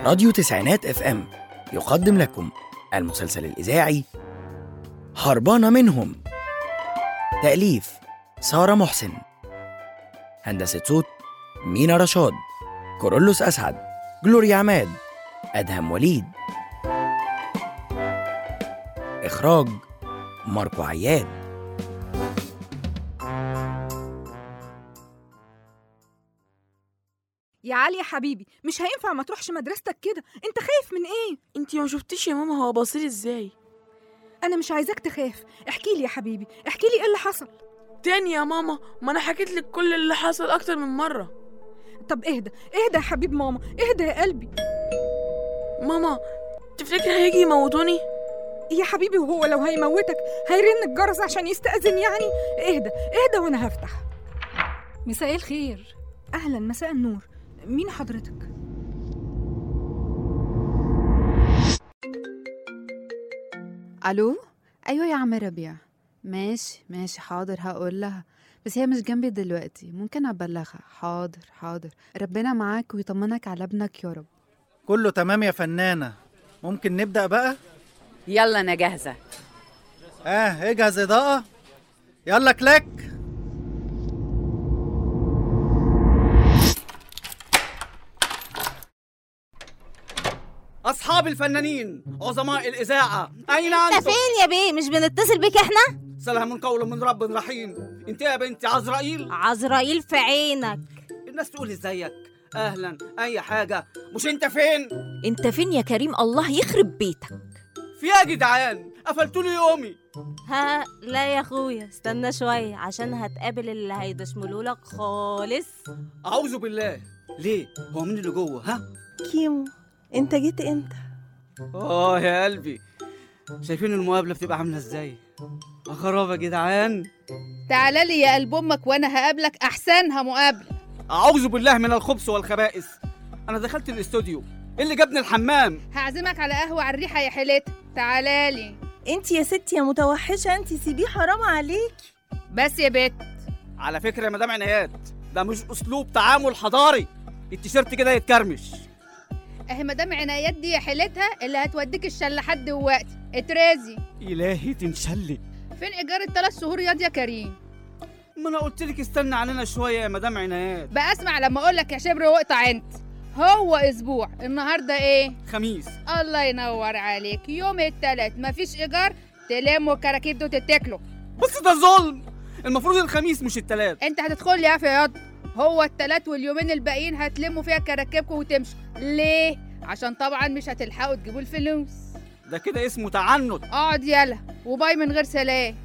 راديو تسعينات اف ام يقدم لكم المسلسل الإذاعي هربانة منهم تأليف سارة محسن هندسة صوت مينا رشاد كورولوس أسعد جلوريا عماد أدهم وليد إخراج ماركو عياد يا علي يا حبيبي مش هينفع ما تروحش مدرستك كده انت خايف من ايه انتي ما شفتيش يا ماما هو بصير ازاي انا مش عايزاك تخاف احكي لي يا حبيبي احكي لي ايه اللي حصل تاني يا ماما ما انا حكيت لك كل اللي حصل اكتر من مره طب اهدى اهدى يا حبيب ماما اهدى يا قلبي ماما تفتكر هيجي يموتوني يا حبيبي وهو لو هيموتك هيرن الجرس عشان يستأذن يعني اهدى اهدى وانا هفتح مساء الخير اهلا مساء النور مين حضرتك الو ايوه يا عم ربيع ماشي ماشي حاضر هقول لها بس هي مش جنبي دلوقتي ممكن ابلغها حاضر حاضر ربنا معاك ويطمنك على ابنك يا رب كله تمام يا فنانة ممكن نبدأ بقى؟ يلا انا جاهزه اه اجهز إضاءة يلا كلاك أصحاب الفنانين عظماء الإذاعة أين أنتم؟ فين يا بيه مش بنتصل بيك احنا سلام قول من رب رحيم أنت يا بنتي عزرائيل عزرائيل في عينك الناس تقول إزيك أهلا أي حاجة مش أنت فين؟ انت فين يا كريم الله يخرب بيتك في يا جدعان قفلتوا لي يومي ها لا يا اخويا استنى شويه عشان هتقابل اللي هيدشملولك خالص أعوذ بالله ليه؟ هو مين اللي جوه ها؟ كيمو انت جيت امتى آه يا قلبي شايفين المقابلة بتبقى عاملة إزاي؟ يا خراب يا جدعان تعالى لي يا قلب امك وانا هقابلك احسنها مقابله أعوذ بالله من الخبث والخبائث أنا دخلت الاستوديو إيه اللي جابني الحمام؟ هعزمك على قهوه على الريحه يا حليتها تعالى لي انت يا ستي يا متوحشه انت سيبيه حرام عليك بس يا بت على فكرة يا مدام عنايات ده مش أسلوب تعامل حضاري التيشيرت كده يتكرمش اهي مدام عنايات دي يا حيلتها اللي هتوديك الشلاحات دلوقتي اترازي إلهي تنشلي فين ايجار الثلاث شهور ياض يا كريم ما أنا قلت لك استنى علينا شوية يا مدام عنايات بقى اسمع لما اقول لك يا شبر واقطع انت هو اسبوع النهارده ايه خميس الله ينور عليك يوم التلات مفيش ايجار تلموا الكراكيب دول تتاكلوا بس ده ظلم المفروض الخميس مش التلات انت هتدخل لي يا ياض هو التلات واليومين الباقيين هتلموا فيها كراكيبكم وتمشوا ليه عشان طبعا مش هتلحقوا تجيبوا الفلوس ده كده اسمه تعنت اقعد يلا وباي من غير سلام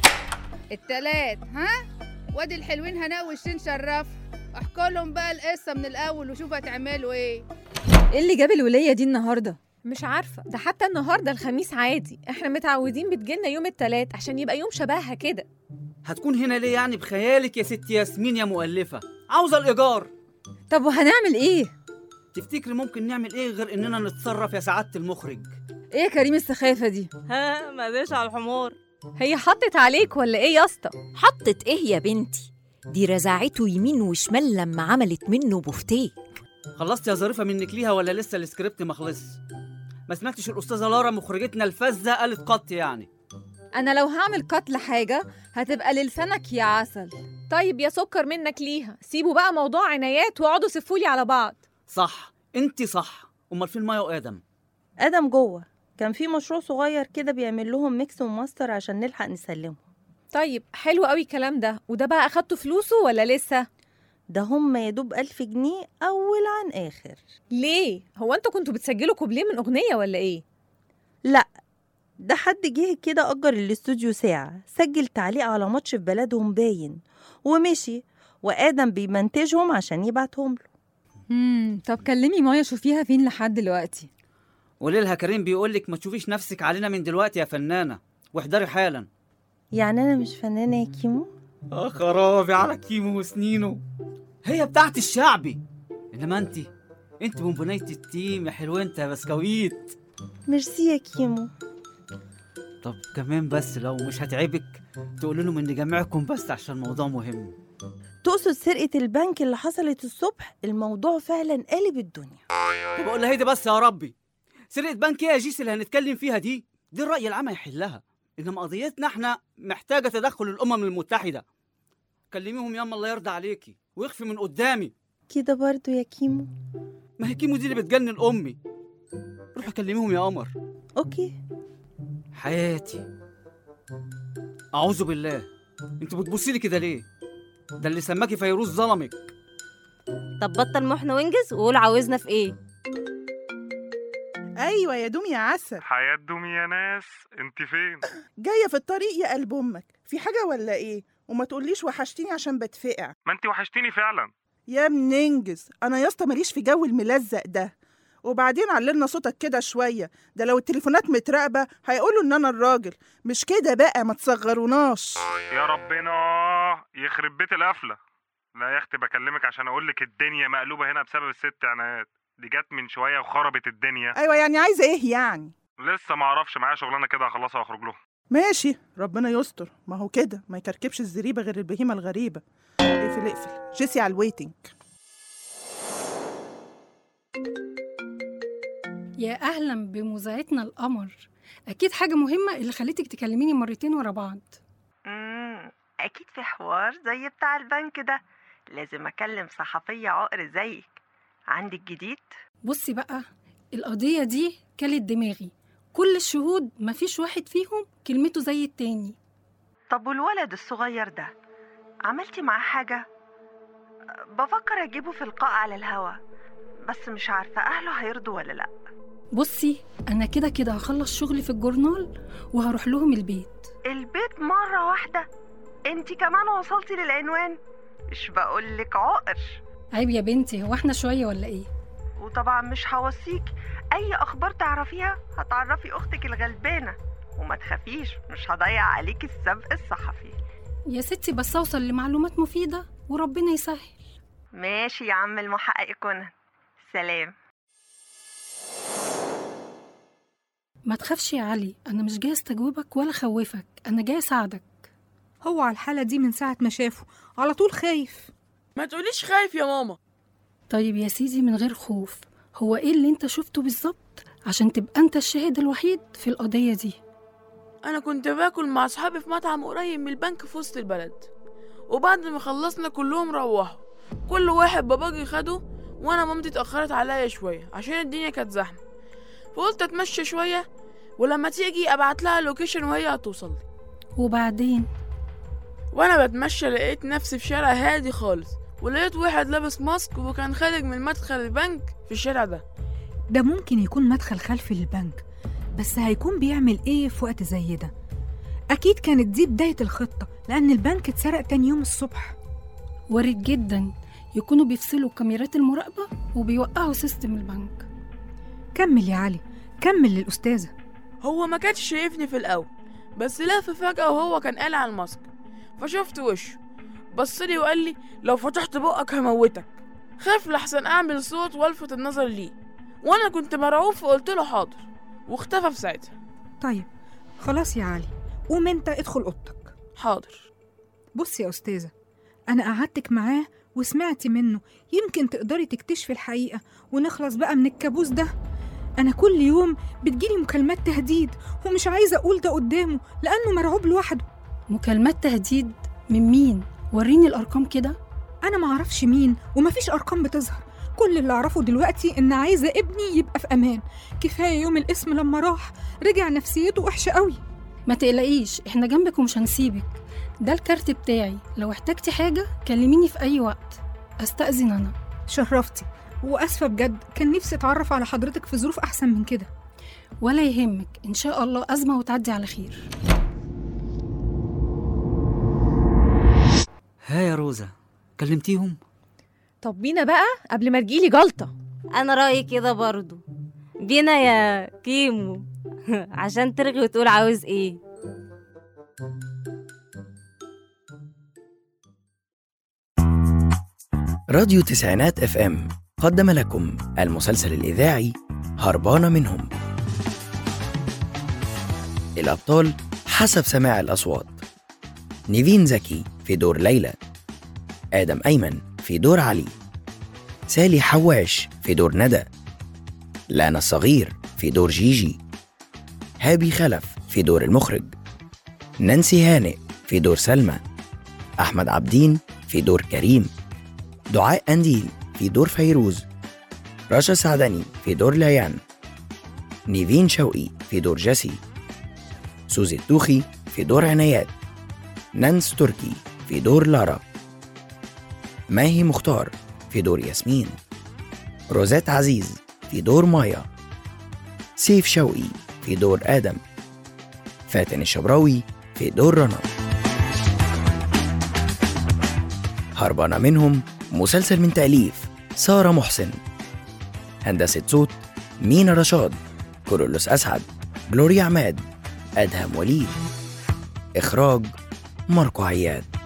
التلات ها وادي الحلوين هناء والشين شرف احكوا لهم بقى القصه من الاول وشوف هتعملوا ايه ايه اللي جاب الولية دي النهاردة؟ مش عارفة ده حتى النهاردة الخميس عادي احنا متعودين بتجيلنا يوم التلات عشان يبقى يوم شبهها كده هتكون هنا ليه يعني بخيالك يا ست ياسمين يا مؤلفة عاوزة الإيجار طب وهنعمل ايه؟ تفتكري ممكن نعمل إيه غير إننا نتصرف يا سعادة المخرج ايه يا كريم السخافة دي؟ ها ما ديش على الحمار هي حطت عليك ولا ايه يا اسطى؟ حطت ايه يا بنتي دي رزعته يمين وشمال لما عملت منه بفتيك خلصت يا ظريفة منك ليها ولا لسه السكريبت ما خلصش ما سمعتش الأستاذة لارا مخرجتنا الفذة قالت قط يعني انا لو هعمل قتل حاجة هتبقى للسانك يا عسل طيب يا سكر منك ليها سيبوا بقى موضوع عنايات واقعدوا سفولي على بعض صح انت صح امال فين مايا وادم ادم جوه كان في مشروع صغير كده بيعمل لهم ميكس وماستر عشان نلحق نسلمهم طيب حلو قوي الكلام ده وده بقى اخدتوا فلوسه ولا لسه؟ ده هم يا دوب ألف جنيه أول عن آخر ليه؟ هو انتوا كنتوا بتسجلوا كوبليه من اغنية ولا ايه؟ لا ده حد جه كده أجر الاستوديو ساعة سجل تعليق على ماتش في بلدهم باين ومشي وآدم بيمنتجهم عشان يبعتهم له امم طب كلمي مايا شوفيها فين لحد دلوقتي وليلها كريم بيقول لك ما تشوفيش نفسك علينا من دلوقتي يا فنانة واحضري حالا يعني أنا مش فنانة يا كيمو اه خرابي على كيمو وسنينه هي بتاعت الشعبي انما انت انت بونبونية التيم يا حلوة انت يا بسكويت ميرسي يا كيمو طب كمان بس لو مش هتعبك تقول لهم ان جميعكم بس عشان الموضوع مهم تقصد سرقة البنك اللي حصلت الصبح الموضوع فعلا قلب الدنيا طب اقول هيدي بس يا ربي سرقة بنك ايه يا جيس اللي هنتكلم فيها دي دي الرأي العام هيحلها انما قضيتنا احنا محتاجة تدخل الأمم المتحدة كلميهم ياما الله يرضى عليكي ويخفي من قدامي كده برضو يا كيمو ما هي كيمو دي اللي بتجنن أمي روحي كلميهم يا قمر اوكي حياتي أعوذ بالله انت بتبصي لي كده ليه ده اللي سماكي فيروز ظلمك طب بطل محن وانجز وقول عاوزنا في ايه ايوه يا دوم يا عسل حياة دومي يا ناس انت فين جايه في الطريق يا قلب امك في حاجه ولا ايه وما تقوليش وحشتيني عشان بتفقع ما انت وحشتيني فعلا يا مننجز انا يا اسطى ماليش في جو الملزق ده وبعدين عللنا صوتك كده شويه ده لو التليفونات متراقبه هيقولوا ان انا الراجل مش كده بقى ما تصغروناش يا ربنا يخرب بيت القفلة لا يا اختي بكلمك عشان اقول لك الدنيا مقلوبة هنا بسبب الست عنايات دي جت من شوية وخربت الدنيا ايوه يعني عايزه ايه يعني لسه ما اعرفش معايا شغلانة كده هخلصها واخرج لهم ماشي ربنا يستر ما هو كده ما يكركبش الزريبه غير البهيمه الغريبه اقفل اقفل جيسي على الويتنج يا أهلا بمذيعتنا القمر أكيد حاجة مهمة اللي خليتك تكلميني مرتين ورا بعض امم اكيد في حوار زي بتاع البنك ده لازم اكلم صحفية عقر زيك عندك جديد بصي بقى القضية دي كلت دماغي كل الشهود مفيش واحد فيهم كلمته زي التاني طب والولد الصغير ده عملتي معاه حاجة بفكر اجيبه في لقاء على الهوا بس مش عارفة اهله هيرضوا ولا لا بصي أنا كده كده هخلص شغلي في الجورنال وهروح لهم البيت البيت مرة واحدة انتي كمان وصلتي للعنوان مش بقولك عقر عيب يا بنتي هو احنا شوية ولا ايه وطبعا مش هوصيك اي اخبار تعرفيها هتعرفي اختك الغلبانة وما تخافيش مش هضيع عليك السبق الصحفي يا ستي بس أوصل لمعلومات مفيدة وربنا يسهل ماشي يا عم المحقق كونان سلام ما تخافش يا علي أنا مش جاي استجوبك ولا خوفك أنا جاي أساعدك هو على الحالة دي من ساعة ما شافه على طول خايف ما تقوليش خايف يا ماما طيب يا سيدي من غير خوف هو ايه اللي انت شفته بالظبط عشان تبقى انت الشاهد الوحيد في القضية دي انا كنت باكل مع اصحابي في مطعم قريب من البنك في وسط البلد وبعد ما خلصنا كلهم روحوا كل واحد باباجي خده وانا مامتي اتاخرت عليا شويه عشان الدنيا كانت زحمه فقلت اتمشى شويه ولما تيجي ابعت لها لوكيشن وهي هتوصل لي وبعدين وانا بتمشى لقيت نفسي في شارع هادي خالص ولقيت واحد لابس ماسك وكان خارج من مدخل البنك في الشارع ده ده ممكن يكون مدخل خلفي للبنك بس هيكون بيعمل ايه في وقت زي ده اكيد كانت دي بداية الخطة لان البنك اتسرق تاني يوم الصبح وارد جدا يكونوا بيفصلوا كاميرات المراقبة وبيوقعوا سيستم البنك كمل يا علي كمل للأستاذة هو ما كانش شايفني في الاول بس لف فجأة وهو كان قالع الماسك فشفت وشه بصلي وقال لي لو فتحت بقك هموتك خاف لحسن اعمل صوت والفت النظر ليه وانا كنت مرعوب فقلت له حاضر واختفى في ساعتها طيب خلاص يا علي قوم انت ادخل اوضتك حاضر بصي يا أستاذة أنا قعدتك معاه وسمعتي منه يمكن تقدري تكتشفي الحقيقة ونخلص بقى من الكابوس ده أنا كل يوم بتجيلي مكالمات تهديد ومش عايزة أقول ده قدامه لأنه مرعوب لوحده مكالمات تهديد من مين وريني الأرقام كده أنا معرفش مين ومفيش أرقام بتظهر كل اللي أعرفه دلوقتي إن عايزة ابني يبقى في أمان كفاية يوم الاسم لما راح رجع نفسيته وحشة قوي ما تقلقيش احنا جنبك ومش هنسيبك ده الكارت بتاعي لو احتجتي حاجة كلميني في أي وقت أستأذن أنا شرفتي وأسفة بجد كان نفسي أتعرف على حضرتك في ظروف أحسن من كده ولا يهمك إن شاء الله أزمة وتعدي على خير ها يا روزا كلمتيهم طب بينا بقى قبل ما تجيلي جلطة انا رايي كده برضو بينا يا كيمو عشان ترغي وتقول عاوز ايه راديو تسعينات اف ام قدم لكم المسلسل الإذاعي هربانة منهم الأبطال حسب سماع الأصوات نيفين زكي في دور ليلى آدم أيمن في دور علي سالي حواش في دور ندى لانا الصغير في دور جيجي هابي خلف في دور المخرج نانسي هانئ في دور سلمى أحمد عبدين في دور كريم دعاء أنديل في دور فيروز رشا سعدني في دور ليان نيفين شوقي في دور جيسي سوزي التوخي في دور عنايات نانس تركي في دور لارا ماهي مختار في دور ياسمين روزات عزيز في دور مايا سيف شوقي في دور آدم فاتن الشبراوي في دور رنا هربانة منهم مسلسل من تأليف سارة محسن هندسة صوت مينا رشاد كورولوس أسعد جلوريا عماد أدهم وليد إخراج ماركو عياد